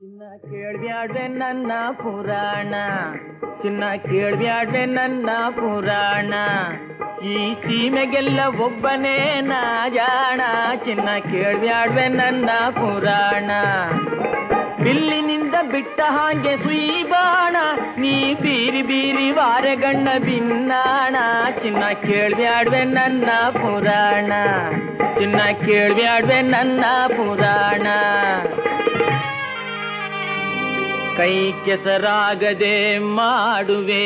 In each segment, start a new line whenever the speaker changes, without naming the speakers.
ಚಿನ್ನ ಕೇಳ್ಬ್ಯಾಡ್ವೆ ನನ್ನ ಪುರಾಣ ಚಿನ್ನ ಕೇಳ್ಬ್ಯಾಡ್ವೆ ನನ್ನ ಪುರಾಣ ಈ ಸೀಮೆಗೆಲ್ಲ ಒಬ್ಬನೇ ನಾ ಜಾಣ ಚಿನ್ನ ಕೇಳ್ಬ್ಯಾಡ್ವೆ ನನ್ನ ಪುರಾಣ ಬಿಲ್ಲಿನಿಂದ ಬಿಟ್ಟ ಹಾಗೆ ಸುಯಿಬಾಣ ನೀ ಬೀರಿ ಬೀರಿ ವಾರಗಣ್ಣ ಬಿನ್ನಾಣ ಚಿನ್ನ ಕೇಳ್ಬ್ಯಾಡ್ವೆ ನನ್ನ ಪುರಾಣ ಚಿನ್ನ ಕೇಳ್ಬ್ಯಾಡ್ವೆ ನನ್ನ ಪುರಾಣ ಕೈ ಕೆಸರಾಗದೆ ಮಾಡುವೆ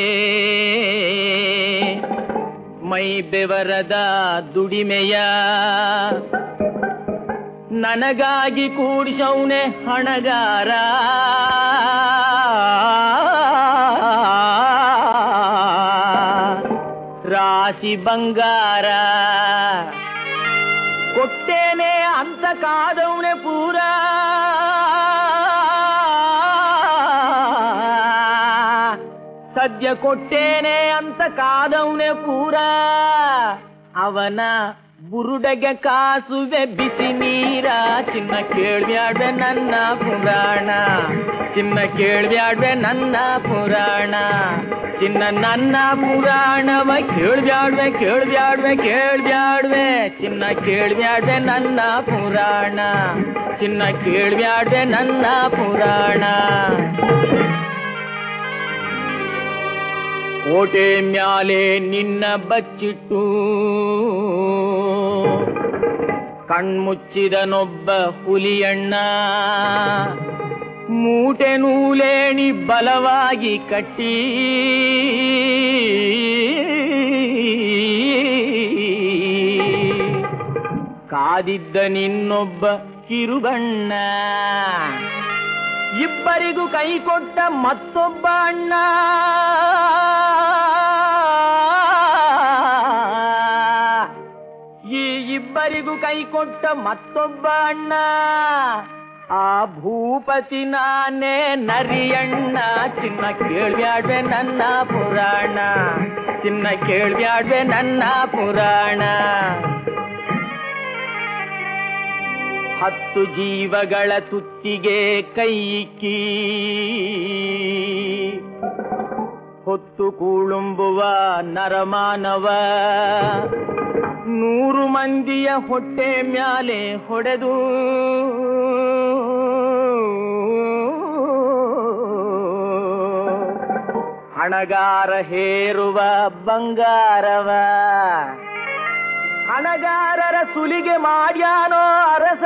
ಮೈ ಬೆವರದ ದುಡಿಮೆಯ ನನಗಾಗಿ ಕೂಡಿಸೌನೆ ಹಣಗಾರ ರಾಶಿ ಬಂಗಾರ ಕೊಟ್ಟೇನೆ ಅಂತ ಕಾದವನೆ ಪೂರ ಸದ್ಯ ಕೊಟ್ಟೇನೆ ಅಂತ ಕಾದವನೆ ಪೂರ ಅವನ ಬುರುಡೆಗೆ ಕಾಸುವೆ ಬಿಸಿ ನೀರ ಚಿನ್ನ ಕೇಳ್ಬ್ಯಾಡ್ವೆ ನನ್ನ ಪುರಾಣ ಚಿನ್ನ ಕೇಳ್ಬ್ಯಾಡ್ವೆ ನನ್ನ ಪುರಾಣ ಚಿನ್ನ ನನ್ನ ಪುರಾಣವ ಕೇಳ್ಬ್ಯಾಡ್ವೆ ಕೇಳ್ಬ್ಯಾಡ್ವೆ ಕೇಳ್ಬ್ಯಾಡ್ವೆ ಚಿನ್ನ ಕೇಳ್ಬ್ಯಾಡ್ವೆ ನನ್ನ ಪುರಾಣ ಚಿನ್ನ ಕೇಳ್ಬ್ಯಾಡ್ವೆ ನನ್ನ ಪುರಾಣ ಕೋಟೆ ಮ್ಯಾಲೆ ನಿನ್ನ ಬಚ್ಚಿಟ್ಟು ಕಣ್ಮುಚ್ಚಿದನೊಬ್ಬ ಹುಲಿಯಣ್ಣ ಮೂಟೆ ನೂಲೇಣಿ ಬಲವಾಗಿ ಕಟ್ಟಿ ಕಾದಿದ್ದ ನಿನ್ನೊಬ್ಬ ಕಿರುಗಣ್ಣ ಇಬ್ಬರಿಗೂ ಕೈ ಕೊಟ್ಟ ಮತ್ತೊಬ್ಬ ಅಣ್ಣ ಈ ಇಬ್ಬರಿಗೂ ಕೈ ಕೊಟ್ಟ ಮತ್ತೊಬ್ಬ ಅಣ್ಣ ಆ ಭೂಪತಿ ನಾನೇ ನರಿಯಣ್ಣ ಚಿನ್ನ ಕೇಳ್ಬ್ಯಾಡ್ವೆ ನನ್ನ ಪುರಾಣ ಚಿನ್ನ ಕೇಳ್ಬ್ಯಾಡ್ವೆ ನನ್ನ ಪುರಾಣ ಹತ್ತು ಜೀವಗಳ ತುತ್ತಿಗೆ ಕೈ ಇಕ್ಕಿ ಹೊತ್ತು ಕೂಳುಂಬುವ ನರಮಾನವ ನೂರು ಮಂದಿಯ ಹೊಟ್ಟೆ ಮ್ಯಾಲೆ ಹೊಡೆದು ಹಣಗಾರ ಹೇರುವ ಬಂಗಾರವ ಹಣಗಾರರ ಸುಲಿಗೆ ಮಾಡ್ಯಾನೋ ಅರಸ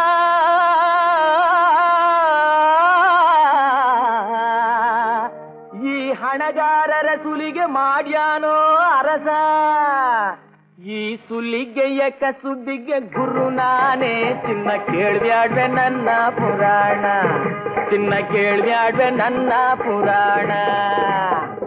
ಈ ಹಣಗಾರರ ಸುಲಿಗೆ ಮಾಡ್ಯಾನೋ ಅರಸ ಈ ಸುಲಿಗೆಯ ಕಸುಬಿಗೆ ಗುರು ನಾನೇ ಚಿನ್ನ ಕೇಳ್ಬ್ಯಾಡ್ವೆ ನನ್ನ ಪುರಾಣ ಚಿನ್ನ ಕೇಳ್ಬ್ಯಾಡ್ವೆ ನನ್ನ ಪುರಾಣ